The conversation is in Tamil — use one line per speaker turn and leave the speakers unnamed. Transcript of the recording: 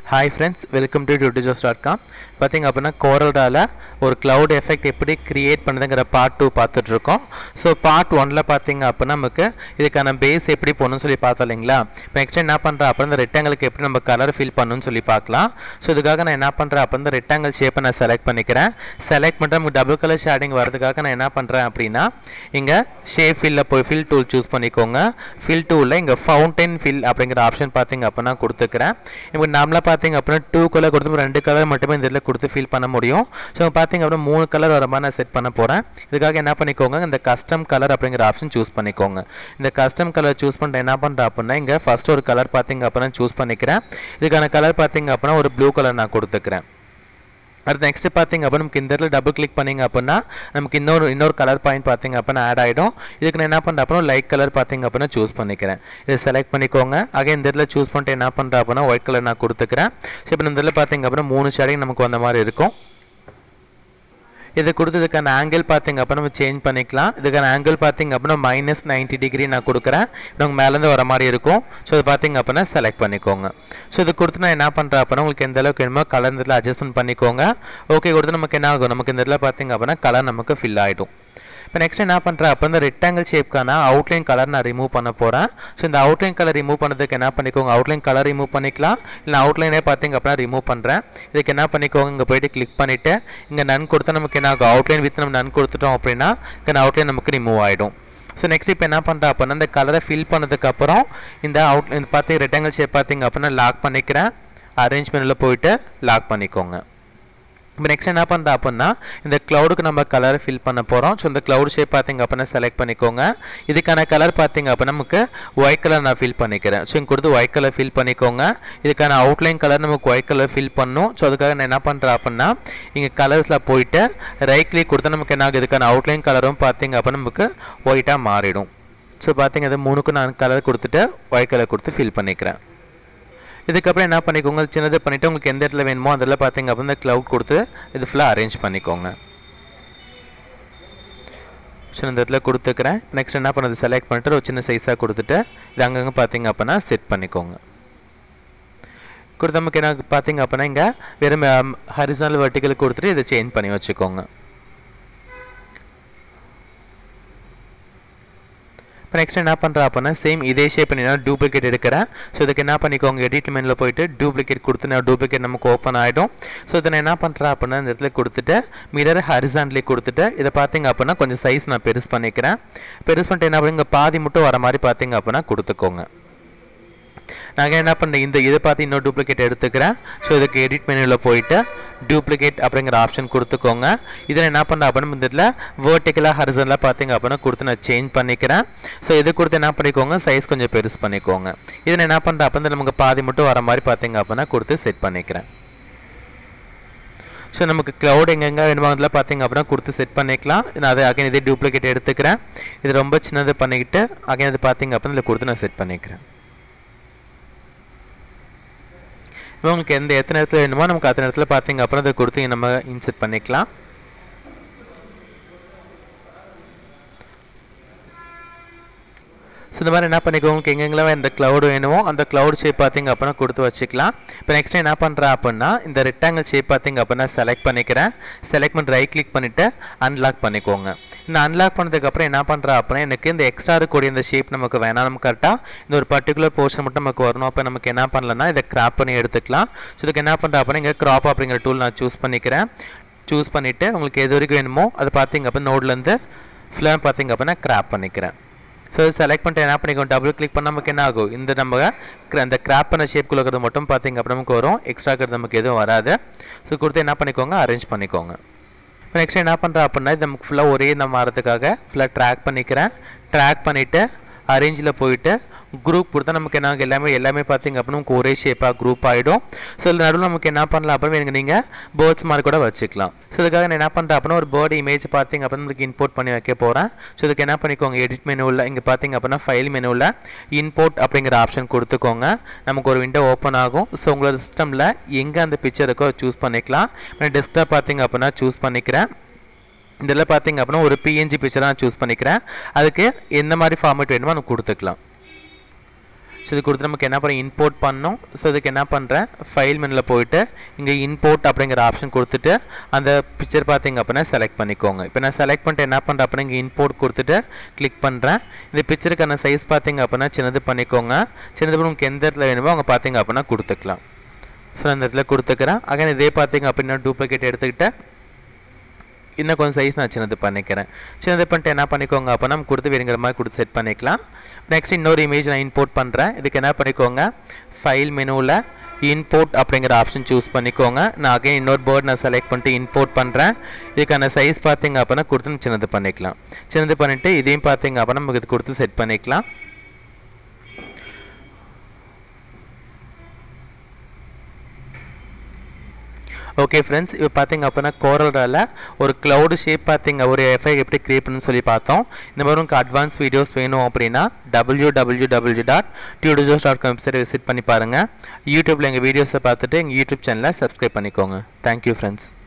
ஹாய் ஃப்ரெண்ட்ஸ் வெல்கம் டு யூடியூஸ் டாட் காம் பார்த்தீங்க அப்படின்னா கோரல்டாவில் ஒரு க்ளவுட் எஃபெக்ட் எப்படி கிரியேட் பண்ணுதுங்கிற பார்ட் டூ பார்த்துட்ருக்கோம் ஸோ பார்ட் ஒனில் பார்த்தீங்க அப்படின்னா நமக்கு இதுக்கான பேஸ் எப்படி போகணும்னு சொல்லி பார்த்தோம் இல்லைங்களா இப்போ நெக்ஸ்ட் என்ன பண்ணுறேன் அப்புறம் இந்த ரெக்டாங்கிளுக்கு எப்படி நம்ம கலர் ஃபில் பண்ணணும்னு சொல்லி பார்க்கலாம் ஸோ இதுக்காக நான் என்ன பண்ணுறேன் அப்போ இந்த ரெக்டாங்கிள் ஷேப்பை நான் செலக்ட் பண்ணிக்கிறேன் செலக்ட் பண்ணிட்டு நமக்கு டபுள் கலர் ஷேடிங் வரதுக்காக நான் என்ன பண்ணுறேன் அப்படின்னா இங்கே ஷேப் ஃபில்லில் போய் ஃபில் டூல் சூஸ் பண்ணிக்கோங்க ஃபில் டூலில் இங்கே ஃபவுண்டைன் ஃபில் அப்படிங்கிற ஆப்ஷன் பார்த்தீங்க அப்படின்னா கொடுத்துக்கிறேன் இப்போ நார்மலாக பார்த்தீங்க அப்படின்னா டூ கலர் கொடுத்து ரெண்டு கலர் மட்டுமே இந்த இதில் கொடுத்து ஃபில் பண்ண முடியும் ஸோ பார்த்தீங்க அப்படின்னா மூணு கலர் வர மாதிரி நான் செட் பண்ண போகிறேன் இதுக்காக என்ன பண்ணிக்கோங்க இந்த கஸ்டம் கலர் அப்படிங்கிற ஆப்ஷன் சூஸ் பண்ணிக்கோங்க இந்த கஸ்டம் கலர் சூஸ் பண்ணிட்டு என்ன பண்ணுறேன் அப்படின்னா இங்கே ஃபஸ்ட் ஒரு கலர் பார்த்தீங்க அப்படின்னா சூஸ் பண்ணிக்கிறேன் இதுக்கான கலர் பார்த்தீங்க அப்படின்னா ஒரு ப்ளூ கலர் நான் கொடுத்துக்கிறேன் அடுத்து நெக்ஸ்ட் பார்த்தீங்க அப்போ நமக்கு இந்த இடத்துல டபுள் கிளிக் பண்ணிங்க அப்படின்னா நமக்கு இன்னொரு இன்னொரு கலர் பாயிண்ட் பார்த்தீங்க அப்படின்னா ஆட் ஆகிடும் இதுக்கு நான் என்ன பண்ணுறேன் அப்படின்னா லைட் கலர் பார்த்தீங்க அப்படின்னா சூஸ் பண்ணிக்கிறேன் இதை செலக்ட் பண்ணிக்கோங்க அகைன் இந்த இடத்துல சூஸ் பண்ணிட்டு என்ன பண்ணுறேன் அப்படின்னா ஒயிட் கலர் நான் கொடுத்துக்கிறேன் ஸோ இப்போ இந்த இடத்துல பார்த்தீங்க அப்படின்னா மூணு ஷேடிங் நமக்கு வந்த மாதிரி இருக்கும் இது கொடுத்ததுக்கான ஆங்கிள் பார்த்தீங்க அப்போ நம்ம சேஞ்ச் பண்ணிக்கலாம் இதுக்கான ஆங்கிள் பார்த்தீங்க அப்படின்னா மைனஸ் நைன்ட்டி டிகிரி நான் கொடுக்குறேன் நமக்கு மேலேருந்து வர மாதிரி இருக்கும் ஸோ இது பார்த்தீங்க அப்படின்னா செலக்ட் பண்ணிக்கோங்க ஸோ இது கொடுத்து நான் என்ன பண்ணுறேன் அப்படின்னா உங்களுக்கு எந்த அளவுக்கு வேணுமோ கலர் இந்த இடத்துல அட்ஜஸ்ட்மெண்ட் பண்ணிக்கோங்க ஓகே கொடுத்து நமக்கு என்ன ஆகும் நமக்கு இந்த இடத்துல பார்த்தீங்க அப்படின்னா கலர் நமக்கு ஃபில் ஆகிடும் இப்போ நெக்ஸ்ட் என்ன பண்ணுறேன் அப்போ இந்த ரெக்டாங்கிள் ஷேப்க்கான அவுட்லைன் கலர் நான் ரிமூவ் பண்ண போகிறேன் ஸோ இந்த அவுட்லைன் கலர் ரிமூவ் பண்ணதுக்கு என்ன பண்ணிக்கோங்க அவுட்லைன் கலர் ரிமூவ் பண்ணிக்கலாம் இல்லை அவுட்லைனே பார்த்தீங்க அப்படின்னா ரிமூவ் பண்ணுறேன் இதுக்கு என்ன பண்ணிக்கோங்க இங்கே போயிட்டு கிளிக் பண்ணிவிட்டு இங்கே நன் கொடுத்தா நமக்கு என்ன ஆகும் அவுட்லைன் வித் நம்ம நன் கொடுத்துட்டோம் அப்படின்னா இங்கே அவுட்லைன் நமக்கு ரிமூவ் ஆகிடும் ஸோ நெக்ஸ்ட் இப்போ என்ன பண்ணுறேன் அப்படின்னா இந்த கலரை ஃபில் பண்ணதுக்கப்புறம் இந்த அவுட் இந்த பார்த்து ரெக்டாங்கிள் ஷேப் பார்த்தீங்க அப்படின்னா லாக் பண்ணிக்கிறேன் அரேஞ்ச் மெனுவில் போயிட்டு லாக் பண்ணிக்கோங்க இப்போ நெக்ஸ்ட் என்ன பண்ணுறேன் அப்படின்னா இந்த க்ளவுடுக்கு நம்ம கலர் ஃபில் பண்ண போகிறோம் ஸோ இந்த க்ளவுட் ஷேப் பார்த்திங்க அப்படின்னா செலக்ட் பண்ணிக்கோங்க இதுக்கான கலர் பார்த்திங்க அப்படின்னா நமக்கு ஒயிட் கலர் நான் ஃபில் பண்ணிக்கிறேன் ஸோ இங்கே கொடுத்து ஒயிட் கலர் ஃபில் பண்ணிக்கோங்க இதுக்கான அவுட்லைன் கலர் நமக்கு ஒயிட் கலர் ஃபில் பண்ணும் ஸோ அதுக்காக நான் என்ன பண்ணுறேன் அப்படின்னா இங்கே கலர்ஸில் போயிட்டு ரைட் கிளிக் கொடுத்தா நமக்கு என்ன ஆகுது இதுக்கான அவுட்லைன் கலரும் பார்த்திங்க அப்படின்னா நமக்கு ஒயிட்டாக மாறிடும் ஸோ பார்த்திங்க அது மூணுக்கும் நான் கலர் கொடுத்துட்டு ஒயிட் கலர் கொடுத்து ஃபில் பண்ணிக்கிறேன் இதுக்கப்புறம் என்ன பண்ணிக்கோங்க சின்னது பண்ணிவிட்டு உங்களுக்கு எந்த இடத்துல வேணுமோ அதில் பார்த்தீங்க அப்படின்னா க்ளவுட் கொடுத்து இது ஃபுல்லாக அரேஞ்ச் பண்ணிக்கோங்க ஸோ இந்த இடத்துல கொடுத்துக்கிறேன் நெக்ஸ்ட் என்ன பண்ணுறது செலக்ட் பண்ணிட்டு ஒரு சின்ன சைஸாக கொடுத்துட்டு இது அங்கங்கே பார்த்தீங்க அப்படின்னா செட் பண்ணிக்கோங்க கொடுத்து நமக்கு என்ன பார்த்தீங்க அப்படின்னா இங்கே வெறும் ஹரிசானல் வர்டிக்கல் கொடுத்துட்டு இதை சேஞ்ச் பண்ணி வச்சுக்கோங்க இப்போ நெக்ஸ்ட் என்ன பண்ணுறேன் அப்படின்னா சேம் இதே ஷேப் பண்ணி நான் டூப்ளிகேட் எடுக்கிறேன் ஸோ இதுக்கு என்ன பண்ணிக்கோங்க எடிட் மெனில் போயிட்டு டூப்ளிகேட் கொடுத்து நான் டூப்ளிகேட் நமக்கு ஓப்பன் ஆகிடும் ஸோ இதை நான் என்ன பண்ணுறேன் அப்படின்னா இந்த இடத்துல கொடுத்துட்டு மிரர் ஹரிசான்லி கொடுத்துட்டு இதை பார்த்தீங்க அப்படின்னா கொஞ்சம் சைஸ் நான் பெருசு பண்ணிக்கிறேன் பெருசு பண்ணிட்டு என்ன பண்ணுங்க பாதி மட்டும் வர மாதிரி பார்த்தீங்க அப்படின்னா கொடுத்துக்கோங்க நாங்கள் என்ன பண்ணுறேன் இந்த இதை பார்த்து இன்னொரு டூப்ளிகேட் எடுத்துக்கிறேன் ஸோ இதுக்கு எடிட் மெனுவில் போயிட்டு டூப்ளிகேட் அப்படிங்கிற ஆப்ஷன் கொடுத்துக்கோங்க இதில் என்ன பண்ணுறேன் அப்படின்னா இந்த இதில் வேர்ட்டிக்கலாக ஹரிசனில் பார்த்தீங்க அப்படின்னா கொடுத்து நான் சேஞ்ச் பண்ணிக்கிறேன் ஸோ இது கொடுத்து என்ன பண்ணிக்கோங்க சைஸ் கொஞ்சம் பெருசு பண்ணிக்கோங்க இதில் என்ன பண்ணுறேன் அப்போ நமக்கு பாதி மட்டும் வர மாதிரி பார்த்தீங்க அப்படின்னா கொடுத்து செட் பண்ணிக்கிறேன் ஸோ நமக்கு க்ளவுட் எங்கெங்கே வேணுமோ அதில் பார்த்தீங்க அப்படின்னா கொடுத்து செட் பண்ணிக்கலாம் நான் அதை அகைன் இதே டூப்ளிகேட் எடுத்துக்கிறேன் இது ரொம்ப சின்னது பண்ணிக்கிட்டு அகைன் இது பார்த்தீங்க அப்படின்னா இதில் கொடுத்து நான் செட் பண்ணிக்கிறேன் இப்போ உங்களுக்கு எந்த எத்தனை இடத்துல வேணுமோ நமக்கு அத்தனை இடத்துல பார்த்தீங்க அப்புறம் அதை கொடுத்து நம்ம இன்செர்ட் பண்ணிக்கலாம் ஸோ இந்த மாதிரி என்ன பண்ணிக்கோங்க உங்களுக்கு எங்கெங்கெல்லாம் இந்த க்ளவுட் வேணுமோ அந்த க்ளவுட் ஷேப் பார்த்திங்க அப்படின்னா கொடுத்து வச்சுக்கலாம் இப்போ நெக்ஸ்ட் என்ன பண்ணுறேன் அப்படின்னா இந்த ரெக்டாங்கிள் ஷேப் பார்த்திங்க அப்படின்னா செலக்ட் பண்ணிக்கிறேன் செலக்ட் பண்ணி ரைட் கிளிக் பண்ணிவிட்டு அன்லாக் பண்ணிக்கோங்க இந்த அன்லாக் பண்ணதுக்கப்புறம் என்ன பண்ணுறேன் அப்படின்னா எனக்கு இந்த எக்ஸ்ட்ரா இருக்கக்கூடிய இந்த ஷேப் நமக்கு வேணாம் நம்ம கரெக்டாக இந்த ஒரு பர்டிகுலர் போர்ஷன் மட்டும் நமக்கு வரணும் அப்போ நமக்கு என்ன பண்ணலன்னா இதை கிராப் பண்ணி எடுத்துக்கலாம் ஸோ இதுக்கு என்ன பண்ணுறேன் அப்படின்னா இங்கே க்ராப் அப்படிங்கிற டூல் நான் சூஸ் பண்ணிக்கிறேன் சூஸ் பண்ணிவிட்டு உங்களுக்கு எது வரைக்கும் வேணுமோ அது பார்த்திங்க அப்போ நோட்லேருந்து ஃபுல்லாக பார்த்திங்க அப்படின்னா கிராப் பண்ணிக்கிறேன் ஸோ செலக்ட் பண்ணிட்டு என்ன பண்ணிக்கோங்க டபுள் கிளிக் பண்ண நமக்கு என்ன ஆகும் இந்த நம்ம இந்த கிராப் பண்ண ஷேப் கொடுக்கறது மட்டும் பார்த்திங்க அப்படி நமக்கு வரும் எக்ஸ்ட்ரா இருக்கிறது நமக்கு எதுவும் வராது ஸோ கொடுத்து என்ன பண்ணிக்கோங்க அரேஞ்ச் பண்ணிக்கோங்க இப்போ நெக்ஸ்ட் என்ன பண்ணுறேன் அப்படின்னா இது நமக்கு ஃபுல்லாக ஒரே நம்ம வரதுக்காக ஃபுல்லாக ட்ராக் பண்ணிக்கிறேன் ட்ராக் பண்ணிவிட்டு அரேஞ்சில் போயிட்டு குரூப் கொடுத்தா நமக்கு என்ன எல்லாமே எல்லாமே பார்த்திங்க அப்படின்னா நமக்கு ஒரே ஷேப்பாக குரூப் ஆகிடும் ஸோ இதில் நடுவில் நமக்கு என்ன பண்ணலாம் அப்படின்னு எனக்கு நீங்கள் பேர்ட்ஸ் மாதிரி கூட வச்சுக்கலாம் ஸோ இதுக்காக நான் என்ன பண்ணுறேன் அப்படின்னா ஒரு பேர்டு இமேஜ் பார்த்திங்க அப்படின்னா நமக்கு இம்போர்ட் பண்ணி வைக்க போகிறேன் ஸோ இதுக்கு என்ன பண்ணிக்கோங்க எடிட் மெனுவில் இங்கே பார்த்திங்க அப்படின்னா ஃபைல் மெனுவில் இம்போர்ட் அப்படிங்கிற ஆப்ஷன் கொடுத்துக்கோங்க நமக்கு ஒரு விண்டோ ஓப்பன் ஆகும் ஸோ உங்களோட சிஸ்டமில் எங்கே அந்த பிக்சர் இருக்கோ சூஸ் பண்ணிக்கலாம் நான் டெஸ்க்டாப் பார்த்திங்க அப்படின்னா சூஸ் பண்ணிக்கிறேன் இதில் பார்த்திங்க அப்படின்னா ஒரு பிஎன்ஜி பிக்சர் நான் சூஸ் பண்ணிக்கிறேன் அதுக்கு எந்த மாதிரி ஃபார்மேட் வேணுமோ நம்ம கொடுத்துக்கலாம் ஸோ இது கொடுத்து நமக்கு என்ன பண்ணுறேன் இம்போர்ட் பண்ணோம் ஸோ இதுக்கு என்ன பண்ணுறேன் ஃபைல் மெனில் போயிட்டு இங்கே இம்போர்ட் அப்படிங்கிற ஆப்ஷன் கொடுத்துட்டு அந்த பிக்சர் பார்த்தீங்க அப்படின்னா செலக்ட் பண்ணிக்கோங்க இப்போ நான் செலக்ட் பண்ணிட்டு என்ன பண்ணுறேன் அப்படின்னா இங்கே இம்போர்ட் கொடுத்துட்டு கிளிக் பண்ணுறேன் இந்த பிக்சருக்கான சைஸ் பார்த்தீங்க அப்படின்னா சின்னது பண்ணிக்கோங்க சின்னது பண்ணி உங்களுக்கு எந்த இடத்துல வேணுமோ அவங்க பார்த்தீங்க அப்படின்னா கொடுத்துக்கலாம் ஸோ அந்த இடத்துல கொடுத்துக்கிறேன் அகைன் இதே பார்த்தீங்க அப்படின்னா டூப்ளிகேட் எடுத்துக்கிட்டு இன்னும் கொஞ்சம் சைஸ் நான் சின்னது பண்ணிக்கிறேன் சின்னது பண்ணிட்டு என்ன பண்ணிக்கோங்க அப்போ நம்ம கொடுத்து வேணுங்கிற மாதிரி கொடுத்து செட் பண்ணிக்கலாம் நெக்ஸ்ட் இன்னொரு இமேஜ் நான் இம்போர்ட் பண்ணுறேன் இதுக்கு என்ன பண்ணிக்கோங்க ஃபைல் மெனுவில் இம்போர்ட் அப்படிங்கிற ஆப்ஷன் சூஸ் பண்ணிக்கோங்க நான் அகைன் இன்னொரு பேர்ட் நான் செலக்ட் பண்ணிட்டு இம்போர்ட் பண்ணுறேன் இதுக்கான சைஸ் பார்த்தீங்க அப்படின்னா கொடுத்து நம்ம சின்னது பண்ணிக்கலாம் சின்னது பண்ணிவிட்டு இதையும் பார்த்தீங்க அப்படின்னா நமக்கு இது கொடுத்து செட் பண்ணிக்கலாம் ஓகே ஃப்ரெண்ட்ஸ் இப்போ பார்த்தீங்க அப்படின்னா கோரல்ரால ஒரு க்ளவுடு ஷேப் பார்த்தீங்க ஒரு எஃபெக்ட் எப்படி கிரியேட் பண்ணணும்னு சொல்லி பார்த்தோம் இந்த மாதிரி உங்களுக்கு அட்வான்ஸ் வீடியோஸ் வேணும் அப்படின்னா டபிள்யூ டபிள்யூ டபிள்யூ டாட் டியூடிஜோஸ் டாட் காம் வெப்சைட் விசிட் பண்ணி பாருங்கள் யூடியூப்பில் எங்கள் வீடியோஸை பார்த்துட்டு எங்கள் யூடியூப் சேனலை சப்ஸ்கிரைப் பண்ணிக்கோங்க தேங்க்யூ ஃப்ரெண்ட்ஸ்